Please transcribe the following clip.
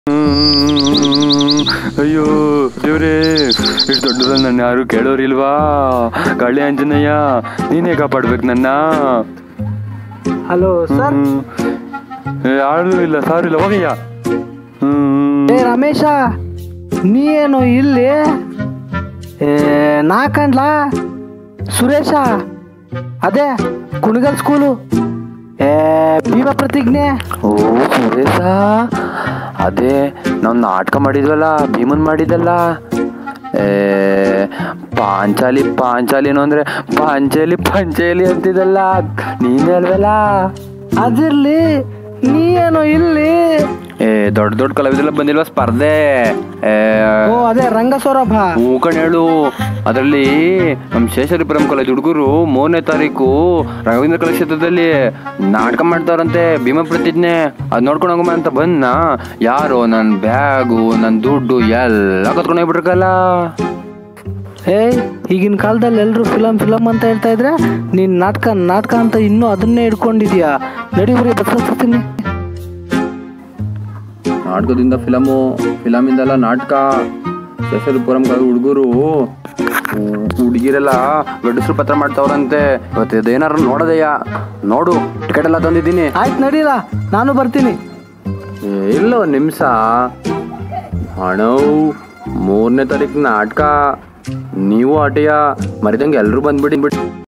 ಅಯ್ಯೋ ದೇವ್ರೇ ಇಷ್ಟು ದೊಡ್ಡದ ನನ್ನ ಯಾರು ಕೇಳೋರಿಲ್ವಾ ಕಳ್ಳಿ ಆಂಜನೇಯ ನೀನೇ ಕಾಪಾಡ್ಬೇಕು ನನ್ನ ಹಲೋ ಸರ್ ಹ್ಮ್. ಏ, ಯಾರು ಇಲ್ಲ ಸಾರು ಇಲ್ಲ ಹೋಗಯ್ಯ ಹ್ಮ್ ಏ ರಮೇಶ ನೀ ಏನು ಇಲ್ಲಿ ಏ ನಾ ಕಂಡ್ಲಾ ಸುರೇಶ ಅದೇ ಕುಣಗಲ್ ಸ್ಕೂಲು ಏ ಭೀಮ ಪ್ರತಿಜ್ಞೆ ಓ ಸುರೇಶ ಅದೇ ನಾವು ನಾಟಕ ಮಾಡಿದ್ವಲ್ಲ ಭೀಮನ್ ಮಾಡಿದಲ್ಲ ಏ ಪಾಂಚಾಲಿ ಪಾಂಚಾಲಿನೋ ಅಂದ್ರೆ ಪಾಂಚಾಲಿ ಪಂಚಾಲಿ ಅಂತಿದಲ್ಲ ನೀನೇ ಅಲ್ವಲ್ಲ ಅದಿರ್ಲಿ ನೀ ಏನು ಇಲ್ಲಿ ಏ ದೊಡ್ಡ ದೊಡ್ಡ ಕಲಾವಿದೆಲ್ಲ ಬಂದಿಲ್ವಾ ಸ್ಪರ್ಧೆ ಏ ಓ ಅದೇ ರಂಗ ಸೌರಭ ಹೂ ಕಣ್ ಹೇಳು ಅದರಲ್ಲಿ ನಮ್ಮ ಶೇಷರಿಪುರಂ ಕಾಲೇಜ್ ಹುಡುಗರು ಮೂರನೇ ತಾರೀಕು ರಾಘವೇಂದ್ರ ಕಲಾಕ್ಷೇತ್ರದಲ್ಲಿ ನಾಟಕ ಮಾಡ್ತಾರಂತೆ ಭೀಮ ಪ್ರತಿಜ್ಞೆ ಅದ್ ನೋಡ್ಕೊಂಡು ಹೋಗಮ್ಮ ಅಂತ ಬಂದ ಯಾರು ನನ್ನ ಬ್ಯಾಗು ನನ್ನ ದುಡ್ಡು ಎಲ್ಲ ಕತ್ಕೊಂಡು ಹೋಗ್ಬಿಟ್ರಕಲ್ಲ ಏಯ್ ಈಗಿನ ಕಾಲದಲ್ಲಿ ಎಲ್ಲರೂ ಫಿಲಮ್ ಫಿಲಮ್ ಅಂತ ಹೇಳ್ತಾ ಇದ್ರೆ ನೀನ್ ನಾಟಕ ನಾಟಕ ಅಂತ ಇನ್ನೂ ಅದನ್ನೇ ಹಿಡ್ಕೊಂಡಿದ್ಯಾ ನಡಿ ಬರೀ ಬಸ್ತೀನಿ ನಾಟಕದಿಂದ ಫಿಲಮು ಫಿಲಮಿಂದಲ್ಲ ನಾಟಕ ಶೇಷರಿಪುರಂ ಕಾಲೇಜ್ ಹುಡುಗರು ಹುಡುಗಿರೆಲ್ಲ ಗಂಡಸರು ಪತ್ರ ಮಾಡ್ತಾವ್ರಂತೆ ಇವತ್ತು ಇದೇನಾರು ನೋಡೋದಯ್ಯ ನೋಡು ಟಿಕೆಟ್ ಎಲ್ಲ ತಂದಿದ್ದೀನಿ ಆಯ್ತು ನಡೀರಾ ನಾನು ಬರ್ತೀನಿ ಏ, ಇಲ್ಲ ಒಂದು ನಿಮಿಷ ಹಣವು ಮೂರನೇ ತಾರೀಕು ನಾಟಕ ನೀವು ಆಟೆಯ ಮರಿದಂಗೆ ಎಲ್ಲರೂ ಬಂದ್ಬಿಡಿ ಬಿಡಿ